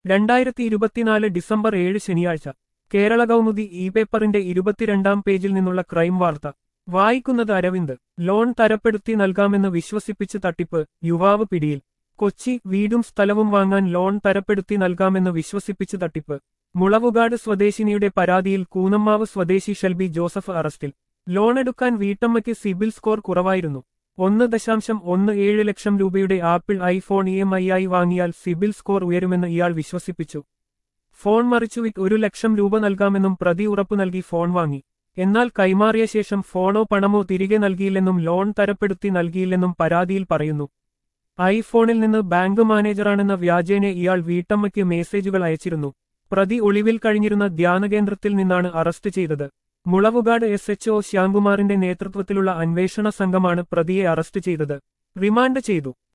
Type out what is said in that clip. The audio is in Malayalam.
രണ്ടായിരത്തി ഇരുപത്തിനാല് ഡിസംബർ ഏഴ് ശനിയാഴ്ച കേരള കൗമുദി ഇ പേപ്പറിന്റെ ഇരുപത്തിരണ്ടാം പേജിൽ നിന്നുള്ള ക്രൈം വാർത്ത വായിക്കുന്നത് അരവിന്ദ് ലോൺ തരപ്പെടുത്തി നൽകാമെന്ന് വിശ്വസിപ്പിച്ച് തട്ടിപ്പ് യുവാവ് പിടിയിൽ കൊച്ചി വീടും സ്ഥലവും വാങ്ങാൻ ലോൺ തരപ്പെടുത്തി നൽകാമെന്ന് വിശ്വസിപ്പിച്ച് തട്ടിപ്പ് മുളവുകാട് സ്വദേശിനിയുടെ പരാതിയിൽ കൂനമ്മാവ് സ്വദേശി ഷെൽബി ജോസഫ് അറസ്റ്റിൽ ലോണെടുക്കാൻ വീട്ടമ്മയ്ക്ക് സിബിൽ സ്കോർ കുറവായിരുന്നു ഒന്ന് ദശാംശം ഒന്ന് ഏഴ് ലക്ഷം രൂപയുടെ Apple iPhone E M I ആയി വാങ്ങിയാൽ സിബിൽ സ്കോർ ഉയരുമെന്ന് ഇയാൾ വിശ്വസിപ്പിച്ചു ഫോൺ മറിച്ചുവിറ്റ് ഒരു ലക്ഷം രൂപ നൽകാമെന്നും പ്രതി ഉറപ്പു നൽകി ഫോൺ വാങ്ങി എന്നാൽ കൈമാറിയ ശേഷം ഫോണോ പണമോ തിരികെ നൽകിയില്ലെന്നും ലോൺ തരപ്പെടുത്തി നൽകിയില്ലെന്നും പരാതിയിൽ പറയുന്നു ഐഫോണിൽ നിന്ന് ബാങ്ക് മാനേജറാണെന്ന വ്യാജേനെ ഇയാൾ വീട്ടമ്മയ്ക്ക് മെസ്സേജുകൾ അയച്ചിരുന്നു പ്രതി ഒളിവിൽ കഴിഞ്ഞിരുന്ന ധ്യാനകേന്ദ്രത്തിൽ നിന്നാണ് അറസ്റ്റ് ചെയ്തത് മുളവുകാട് എസ് എച്ച്ഒ ശ്യാംകുമാറിന്റെ നേതൃത്വത്തിലുള്ള അന്വേഷണ സംഘമാണ് പ്രതിയെ അറസ്റ്റ് ചെയ്തത് റിമാൻഡ് ചെയ്തു